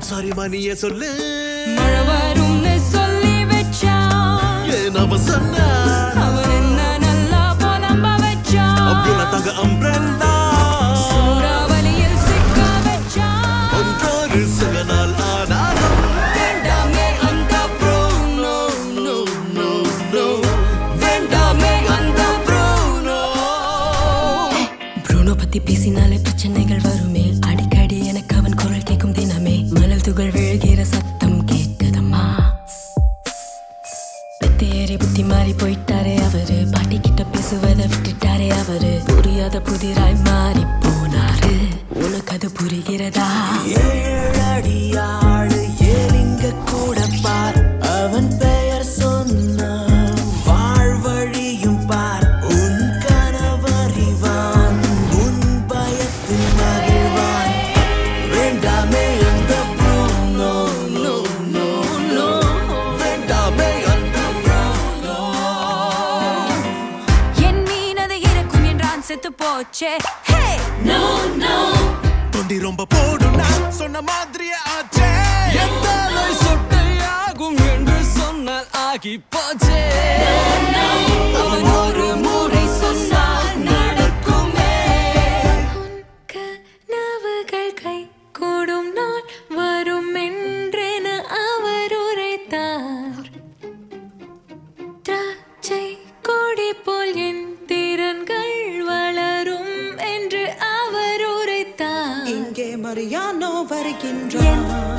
Sorry மணிய சொல்லு மழை வரும்னு சொல்லி வச்சான் ஏன் அவ சொன்னா அவன் என்ன நல்லா புலம்ப வச்சான் அப்துல்லா தங்க அம்ப்ரெல்லா சூறாவளியில் சிக்க வச்சான் ஒன்றொரு சில நாள் ஆனாலும் வேண்டாமே அந்த ப்ரூனோ நோ நோ நோ வேண்டாமே அந்த ப்ரூனோ ப்ரூனோ பத்தி பேசினாலே பிரச்சனைகள் வருமே அடிக்கடி எனக்கு அவன் குரல் கேட்கும் தினமே மணல் துகள் விழுகிற சத்தம் கேட்குதம்மா பெத்தேறி புத்தி மாறி போயிட்டாரே அவரு பாட்டி கிட்ட பேசுவதை விட்டுட்டாரே அவரு புரியாத புதிராய் மாறி போனாரு உனக்கு அது புரிகிறதா ஏழடியாடு ஏலிங்க கூட பார் அவன் பெயர் சொன்ன வாழ்வழியும் பார் உன் கனவறிவான் உன் பயத்தில் மகிழ்வான் வேண்டாமே அந்த Bruno, no, no, no. வேண்டாமே அந்த Bruno. என் மீன் அது இறக்கும் என்றான் செத்து போச்சே ஹே நோ நோ தொண்டி ரொம்ப போடும் நான் சொன்ன மாதிரியே ஆச்சே எத்தனை சொட்டையாகும் என்று சொன்னால் ஆகி போச்சே அவன் ஒரு முறை சொன்னால் நடக்குமே கனவுகள் கை கூடும் நாள் வரும் என்றென அவர் உரைத்தார் திராட்சை கொடி போல் என் திறன்கள் வளரும் என்று அவர் உரைத்தார் இங்கே மரியானோ வருகின்றான்